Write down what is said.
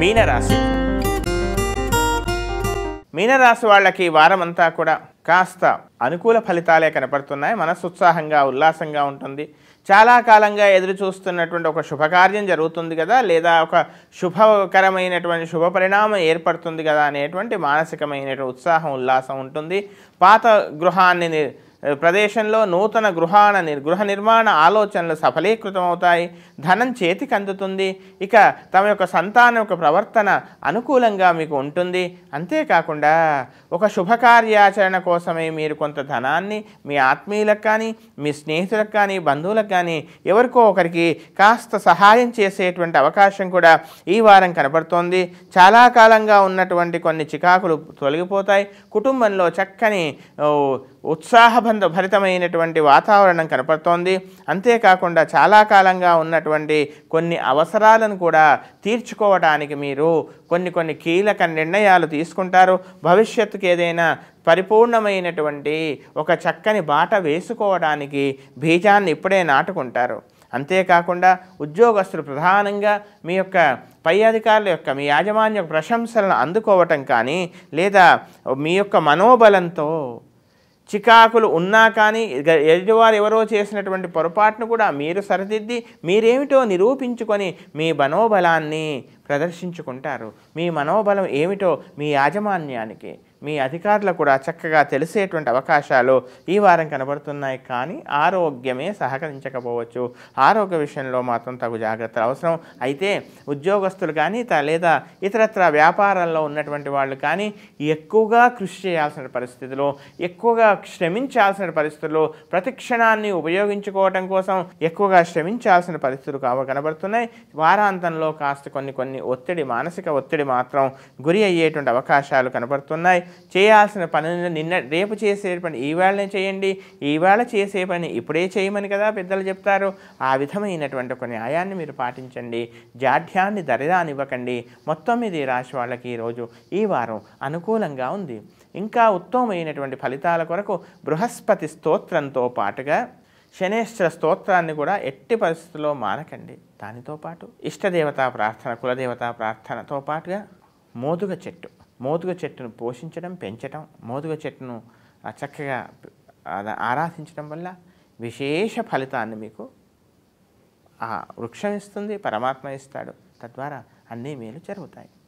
మీనరాశి మీనరాశి వాళ్ళకి ఈ వారం అంతా కూడా కాస్త అనుకూల ఫలితాలే కనపడుతున్నాయి మనసు ఉత్సాహంగా ఉల్లాసంగా ఉంటుంది చాలా కాలంగా ఎదురు చూస్తున్నటువంటి ఒక శుభకార్యం జరుగుతుంది కదా లేదా ఒక శుభకరమైనటువంటి శుభ పరిణామం ఏర్పడుతుంది కదా అనేటువంటి మానసికమైనటువంటి ఉత్సాహం ఉల్లాసం ఉంటుంది పాత గృహాన్ని ని- ప్రదేశంలో నూతన గృహాన నిర్ గృహ నిర్మాణ ఆలోచనలు సఫలీకృతం అవుతాయి ధనం చేతికి అందుతుంది ఇక తమ యొక్క సంతానం యొక్క ప్రవర్తన అనుకూలంగా మీకు ఉంటుంది అంతేకాకుండా ఒక శుభకార్యాచరణ కోసమే మీరు కొంత ధనాన్ని మీ ఆత్మీయులకు కానీ మీ స్నేహితులకు కానీ బంధువులకు కానీ ఎవరికో ఒకరికి కాస్త సహాయం చేసేటువంటి అవకాశం కూడా ఈ వారం కనబడుతోంది చాలా కాలంగా ఉన్నటువంటి కొన్ని చికాకులు తొలగిపోతాయి కుటుంబంలో చక్కని ఓ, ఉత్సాహబంధ భరితమైనటువంటి వాతావరణం కనపడుతోంది అంతేకాకుండా చాలా కాలంగా ఉన్నటువంటి కొన్ని అవసరాలను కూడా తీర్చుకోవడానికి మీరు కొన్ని కొన్ని కీలక నిర్ణయాలు తీసుకుంటారు భవిష్యత్తుకి ఏదైనా పరిపూర్ణమైనటువంటి ఒక చక్కని బాట వేసుకోవడానికి బీజాన్ని ఇప్పుడే నాటుకుంటారు అంతేకాకుండా ఉద్యోగస్తులు ప్రధానంగా మీ యొక్క పై అధికారుల యొక్క మీ యాజమాన్య యొక్క ప్రశంసలను అందుకోవటం కానీ లేదా మీ యొక్క మనోబలంతో చికాకులు ఉన్నా కానీ ఇక ఎదుటివారు ఎవరో చేసినటువంటి పొరపాటును కూడా మీరు సరిదిద్ది మీరేమిటో నిరూపించుకొని మీ మనోబలాన్ని ప్రదర్శించుకుంటారు మీ మనోబలం ఏమిటో మీ యాజమాన్యానికి మీ అధికారులకు కూడా చక్కగా తెలిసేటువంటి అవకాశాలు ఈ వారం కనబడుతున్నాయి కానీ ఆరోగ్యమే సహకరించకపోవచ్చు ఆరోగ్య విషయంలో మాత్రం తగు జాగ్రత్తలు అవసరం అయితే ఉద్యోగస్తులు కానీ త- లేదా ఇతరత్ర వ్యాపారాల్లో ఉన్నటువంటి వాళ్ళు కానీ ఎక్కువగా కృషి చేయాల్సిన పరిస్థితులు ఎక్కువగా శ్రమించాల్సిన పరిస్థితులు ప్రతి క్షణాన్ని ఉపయోగించుకోవటం కోసం ఎక్కువగా శ్రమించాల్సిన పరిస్థితులు కావ కనబడుతున్నాయి వారాంతంలో కాస్త కొన్ని కొన్ని ఒత్తిడి మానసిక ఒత్తిడి మాత్రం గురి అయ్యేటువంటి అవకాశాలు కనబడుతున్నాయి చేయాల్సిన పనులను నిన్న రేపు చేసే పని ఈవేళనే చేయండి ఈవేళ చేసే పని ఇప్పుడే చేయమని కదా పెద్దలు చెప్తారు ఆ విధమైనటువంటి ఒక న్యాయాన్ని మీరు పాటించండి జాఢ్యాన్ని దరిదానివ్వకండి మొత్తం మీద ఈ రాశి వాళ్ళకి ఈరోజు ఈ వారం అనుకూలంగా ఉంది ఇంకా ఉత్తమమైనటువంటి ఫలితాల కొరకు బృహస్పతి స్తోత్రంతో పాటుగా శనేశ్వర స్తోత్రాన్ని కూడా ఎట్టి పరిస్థితుల్లో మానకండి దానితో పాటు ఇష్టదేవతా ప్రార్థన కులదేవతా ప్రార్థనతో పాటుగా మోదుగ చెట్టు మోదుగ చెట్టును పోషించడం పెంచడం మోదుగ చెట్టును ఆ, చక్కగా ఆ- ఆరాధించడం వల్ల విశేష ఫలితాన్ని మీకు ఆ వృక్షం ఇస్తుంది పరమాత్మ ఇస్తాడు తద్వారా అన్నీ మేలు జరుగుతాయి